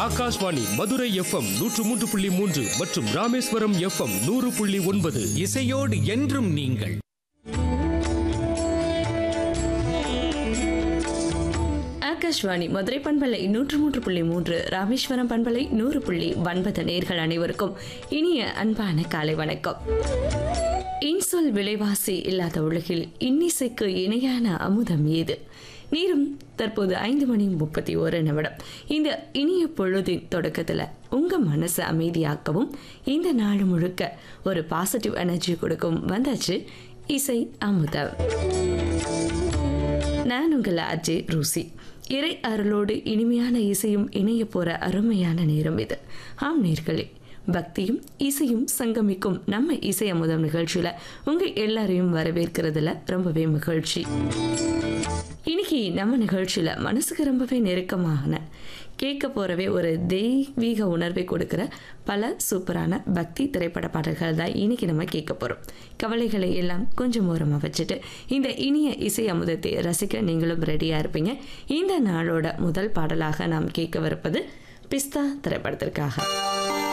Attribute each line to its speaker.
Speaker 1: Akashvani Madurai FM நூற்று மூன்று புள்ளி மூன்று மற்றும் ராமேஸ்வரம் எஃப்எம் நூறு புள்ளி ஒன்பது
Speaker 2: இசையோடு என்றும் நீங்கள்
Speaker 3: ஆகாஷ்வாணி மதுரை பண்பலை நூற்று மூன்று புள்ளி மூன்று ராமேஸ்வரம் பண்பலை நூறு புள்ளி ஒன்பது நேர்கள் அனைவருக்கும் இனிய அன்பான காலை வணக்கம் இன்சொல் விலைவாசி இல்லாத உலகில் இன்னிசைக்கு இணையான அமுதம் ஏது நீரும் தற்போது ஐந்து மணி முப்பத்தி ஒரு நிமிடம் இந்த இனிய பொழுதின் தொடக்கத்தில் உங்கள் மனசை அமைதியாக்கவும் இந்த நாள் முழுக்க ஒரு பாசிட்டிவ் எனர்ஜி கொடுக்கும் வந்தாச்சு இசை அமுதம் நான் உங்கள் அஜய் ரூசி இறை அருளோடு இனிமையான இசையும் இணைய போற அருமையான நேரம் இது ஆம் நேர்களே பக்தியும் இசையும் சங்கமிக்கும் நம்ம இசை அமுதம் நிகழ்ச்சியில உங்க எல்லாரையும் வரவேற்கிறதுல ரொம்பவே மகிழ்ச்சி இன்னைக்கு நம்ம நிகழ்ச்சியில மனசுக்கு ரொம்பவே நெருக்கமான கேட்க போறவே ஒரு தெய்வீக உணர்வை கொடுக்கிற பல சூப்பரான பக்தி திரைப்பட பாடல்கள் தான் இன்னைக்கு நம்ம கேட்க போறோம் கவலைகளை எல்லாம் கொஞ்சம் ஓரமா வச்சுட்டு இந்த இனிய இசை அமுதத்தை ரசிக்க நீங்களும் ரெடியா இருப்பீங்க இந்த நாளோட முதல் பாடலாக நாம் கேட்கவிருப்பது பிஸ்தா திரைப்படத்திற்காக